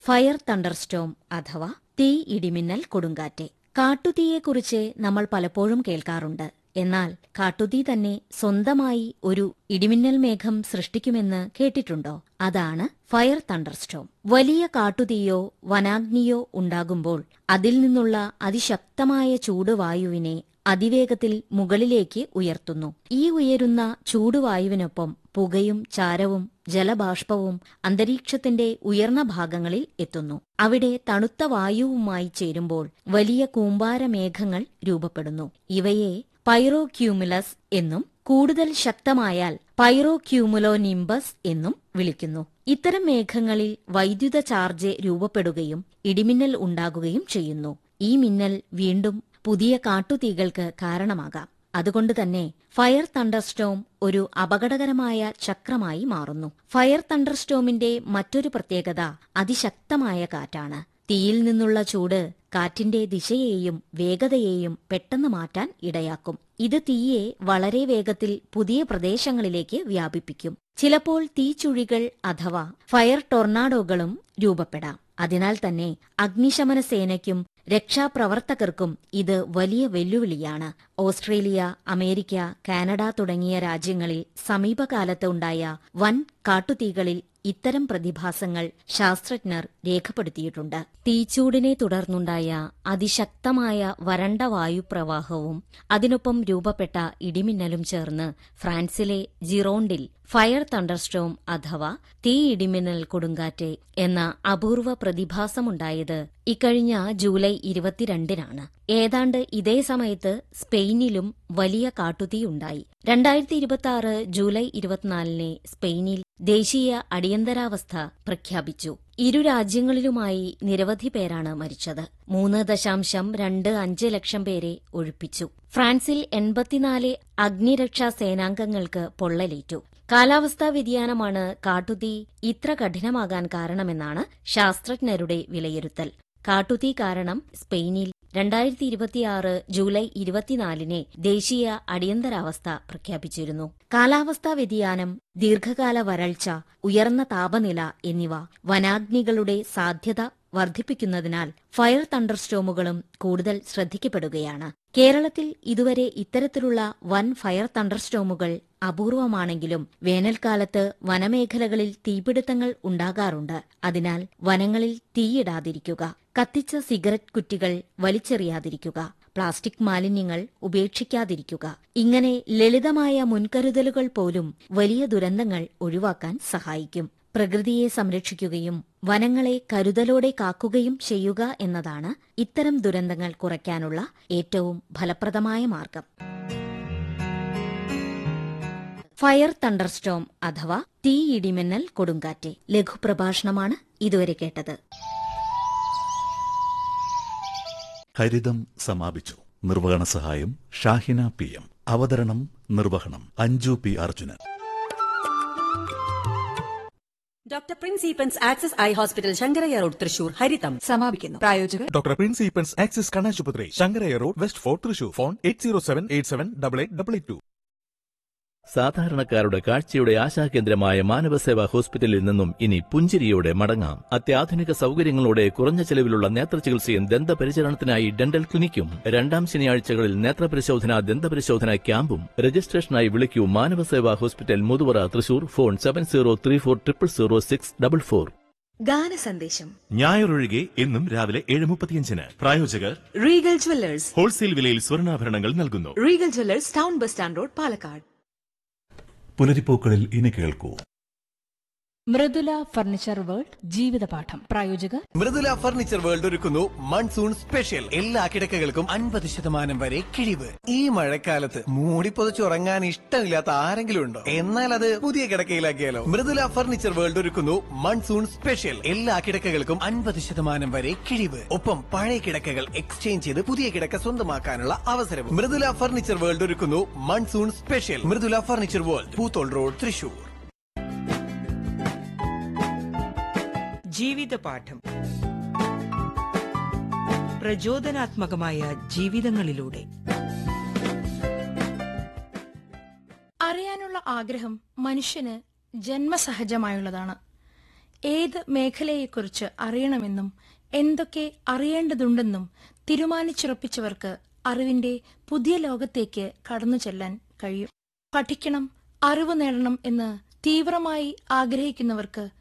fire thunderstorm അഥവാ തീ ഇടിമിന്നൽ കൊടുങ്കാറ്റ് കാട്ടുതീയെക്കുറിച്ച് നമ്മൾ പലപ്പോഴും കേൾക്കാറുണ്ട് എന്നാൽ കാട്ടുതീ തന്നെ സ്വന്തമായി ഒരു ഇടിമിന്നൽ മേഘം സൃഷ്ടിക്കുമെന്ന് കേട്ടിട്ടുണ്ടോ അതാണ് ഫയർ തണ്ടർസ്റ്റോം വലിയ കാട്ടുതീയോ വനാഗ്നിയോ ഉണ്ടാകുമ്പോൾ അതിൽ നിന്നുള്ള അതിശക്തമായ ചൂടുവായുവിനെ അതിവേഗത്തിൽ മുകളിലേക്ക് ഉയർത്തുന്നു ഈ ഉയരുന്ന ചൂടുവായുവിനൊപ്പം പുകയും ചാരവും ജലബാഷ്പവും അന്തരീക്ഷത്തിന്റെ ഉയർന്ന ഭാഗങ്ങളിൽ എത്തുന്നു അവിടെ തണുത്ത വായുവുമായി ചേരുമ്പോൾ വലിയ കൂമ്പാരമേഘങ്ങൾ രൂപപ്പെടുന്നു ഇവയെ പൈറോക്യൂമുലസ് എന്നും കൂടുതൽ ശക്തമായാൽ പൈറോക്യൂമുലോനിംബസ് എന്നും വിളിക്കുന്നു ഇത്തരം മേഘങ്ങളിൽ വൈദ്യുത ചാർജ് രൂപപ്പെടുകയും ഇടിമിന്നൽ ഉണ്ടാകുകയും ചെയ്യുന്നു ഈ മിന്നൽ വീണ്ടും പുതിയ കാട്ടുതീകൾക്ക് കാരണമാകാം അതുകൊണ്ട് തന്നെ ഫയർ തണ്ടർസ്റ്റോം ഒരു അപകടകരമായ ചക്രമായി മാറുന്നു ഫയർ തണ്ടർസ്റ്റോമിന്റെ മറ്റൊരു പ്രത്യേകത അതിശക്തമായ കാറ്റാണ് തീയിൽ നിന്നുള്ള ചൂട് കാറ്റിന്റെ ദിശയെയും വേഗതയെയും പെട്ടെന്ന് മാറ്റാൻ ഇടയാക്കും ഇത് തീയെ വളരെ വേഗത്തിൽ പുതിയ പ്രദേശങ്ങളിലേക്ക് വ്യാപിപ്പിക്കും ചിലപ്പോൾ തീച്ചുഴികൾ അഥവാ ഫയർ ടൊർണാഡോകളും രൂപപ്പെടാം അതിനാൽ തന്നെ അഗ്നിശമന സേനയ്ക്കും രക്ഷാപ്രവർത്തകർക്കും ഇത് വലിയ വെല്ലുവിളിയാണ് ഓസ്ട്രേലിയ അമേരിക്ക കാനഡ തുടങ്ങിയ രാജ്യങ്ങളിൽ സമീപകാലത്ത് ഉണ്ടായ വൻ കാട്ടുതീകളിൽ ഇത്തരം പ്രതിഭാസങ്ങൾ ശാസ്ത്രജ്ഞർ രേഖപ്പെടുത്തിയിട്ടുണ്ട് തീച്ചൂടിനെ തുടർന്നുണ്ടായ അതിശക്തമായ വരണ്ട വായുപ്രവാഹവും അതിനൊപ്പം രൂപപ്പെട്ട ഇടിമിന്നലും ചേർന്ന് ഫ്രാൻസിലെ ജിറോണ്ടിൽ ഫയർ തണ്ടർസ്റ്റോം അഥവാ തീ ഇടിമിന്നൽ കൊടുങ്കാറ്റ് എന്ന അപൂർവ പ്രതിഭാസമുണ്ടായത് ഇക്കഴിഞ്ഞ ജൂലൈ ഇരുപത്തിരണ്ടിനാണ് ഏതാണ്ട് ഇതേ സമയത്ത് സ്പെയിനിലും വലിയ കാട്ടുതീയുണ്ടായി രണ്ടായിരത്തി ഇരുപത്തി ആറ് ജൂലൈ ഇരുപത്തിനാലിന് സ്പെയിനിൽ ദേശീയ അടിയന്തരാവസ്ഥ പ്രഖ്യാപിച്ചു ഇരു രാജ്യങ്ങളിലുമായി നിരവധി പേരാണ് മരിച്ചത് മൂന്ന് ദശാംശം രണ്ട് അഞ്ച് ലക്ഷം പേരെ ഒഴിപ്പിച്ചു ഫ്രാൻസിൽ എൺപത്തിനാല് അഗ്നിരക്ഷാ സേനാംഗങ്ങൾക്ക് പൊള്ളലേറ്റു കാലാവസ്ഥാ വ്യതിയാനമാണ് കാട്ടുതീ ഇത്ര കഠിനമാകാൻ കാരണമെന്നാണ് ശാസ്ത്രജ്ഞരുടെ വിലയിരുത്തൽ കാട്ടുതീ കാരണം സ്പെയിനിൽ രണ്ടായിരത്തി ഇരുപത്തിയാറ് ജൂലൈ ഇരുപത്തിനാലിന് ദേശീയ അടിയന്തരാവസ്ഥ പ്രഖ്യാപിച്ചിരുന്നു കാലാവസ്ഥാ വ്യതിയാനം ദീർഘകാല വരൾച്ച ഉയർന്ന താപനില എന്നിവ വനാഗ്നികളുടെ സാധ്യത വർദ്ധിപ്പിക്കുന്നതിനാൽ ഫയർ തണ്ടർസ്റ്റോമുകളും കൂടുതൽ ശ്രദ്ധിക്കപ്പെടുകയാണ് കേരളത്തിൽ ഇതുവരെ ഇത്തരത്തിലുള്ള വൻ ഫയർ തണ്ടർസ്റ്റോമുകൾ അപൂർവമാണെങ്കിലും വേനൽക്കാലത്ത് വനമേഖലകളിൽ തീപിടുത്തങ്ങൾ ഉണ്ടാകാറുണ്ട് അതിനാൽ വനങ്ങളിൽ തീയിടാതിരിക്കുക കത്തിച്ച സിഗരറ്റ് കുറ്റികൾ വലിച്ചെറിയാതിരിക്കുക പ്ലാസ്റ്റിക് മാലിന്യങ്ങൾ ഉപേക്ഷിക്കാതിരിക്കുക ഇങ്ങനെ ലളിതമായ മുൻകരുതലുകൾ പോലും വലിയ ദുരന്തങ്ങൾ ഒഴിവാക്കാൻ സഹായിക്കും പ്രകൃതിയെ സംരക്ഷിക്കുകയും വനങ്ങളെ കരുതലോടെ കാക്കുകയും ചെയ്യുക എന്നതാണ് ഇത്തരം ദുരന്തങ്ങൾ കുറയ്ക്കാനുള്ള ഏറ്റവും ഫലപ്രദമായ മാർഗം ഫയർ തണ്ടർസ്റ്റോം അഥവാ തീ ഇടിമിന്നൽ കൊടുങ്കാറ്റ് ലഘുപ്രഭാഷണമാണ് ഇതുവരെ കേട്ടത് ഹരിതം സമാപിച്ചു നിർവഹണ സഹായം ഷാഹിന പി എം അവതരണം നിർവഹണം Anju P Arjunan doctor Prince Eappens access eye hospital Sankaraiah road Thrissur ഹരിതം സമാപിക്കുന്നു പ്രായോജകർ ഡോക്ടർ പ്രിൻസ് ഈപ്പൻസ് ആക്സിസ് കണ്ണാശുപത്രി Sankaraiah road west fort Thrissur phone eight zero seven eight seven double eight double eight two സാധാരണക്കാരുടെ കാഴ്ചയുടെ ആശാകേന്ദ്രമായ മാനവസേവാ ഹോസ്പിറ്റലിൽ നിന്നും ഇനി പുഞ്ചിരിയോടെ മടങ്ങാം അത്യാധുനിക സൗകര്യങ്ങളോടെ കുറഞ്ഞ ചെലവിലുള്ള നേത്രചികിത്സയും ദന്തപരിചരണത്തിനായി ഡെന്റൽ ക്ലിനിക്കും രണ്ടാം ശനിയാഴ്ചകളിൽ നേത്രപരിശോധന ദന്തപരിശോധന ക്യാമ്പും രജിസ്ട്രേഷനായി വിളിക്കൂ Manavaseva hospital Muthuvara Thrissur phone seven zero three four triple zero six double four ഗാന സന്ദേശം ഞായറൊഴികെ എന്നും രാവിലെ ഏഴ് മുപ്പത്തിയഞ്ചിന് പ്രായോജകർ റീഗൽ ജ്വല്ലേഴ്സ് ഹോൾസെയിൽ വിലയിൽ സ്വർണ്ണാഭരണങ്ങൾ നൽകുന്നു Regal jewellers town bus stand road Palakkad പുലരിപ്പൂക്കളിൽ ഇനി കേൾക്കൂ മൃദുല ഫർണിച്ചർ വേൾഡ് ജീവിതപാഠം പ്രായോജകർ മൃദുല ഫർണിച്ചർ വേൾഡ് ഒരുക്കുന്നു മൺസൂൺ സ്പെഷ്യൽ എല്ലാ കിടക്കകൾക്കും അൻപത് ശതമാനം വരെ കിഴിവ് ഈ മഴക്കാലത്ത് മൂടിപ്പൊതച്ചുറങ്ങാൻ ഇഷ്ടമില്ലാത്ത ആരെങ്കിലും ഉണ്ടോ എന്നാൽ അത് പുതിയ കിടക്കയിലാക്കിയാലോ മൃദുല ഫർണിച്ചർ വേൾഡ് ഒരുക്കുന്നു മൺസൂൺ സ്പെഷ്യൽ എല്ലാ കിടക്കകൾക്കും അൻപത് ശതമാനം വരെ കിഴിവ് ഒപ്പം പഴയ കിടക്കകൾ എക്സ്ചേഞ്ച് ചെയ്ത് പുതിയ കിടക്ക സ്വന്തമാക്കാനുള്ള അവസരവും മൃദുല ഫർണിച്ചർ വേൾഡ് ഒരുക്കുന്നു monsoon special Mridula furniture world Poothole road Thrissur ജീവിതപാഠം പ്രചോദനാത്മകമായ ജീവിതങ്ങളിലൂടെ അറിയാനുള്ള ആഗ്രഹം മനുഷ്യന് ജന്മസഹജമായുള്ളതാണ് ഏത് മേഖലയെക്കുറിച്ച് അറിയണമെന്നും എന്തൊക്കെ അറിയേണ്ടതുണ്ടെന്നും തീരുമാനിച്ചുറപ്പിച്ചവർക്ക് അറിവിന്റെ പുതിയ ലോകത്തേക്ക് കടന്നു ചെല്ലാൻ കഴിയും പഠിക്കണം അറിവ് നേടണം എന്ന് തീവ്രമായി ആഗ്രഹിക്കുന്നവർക്ക്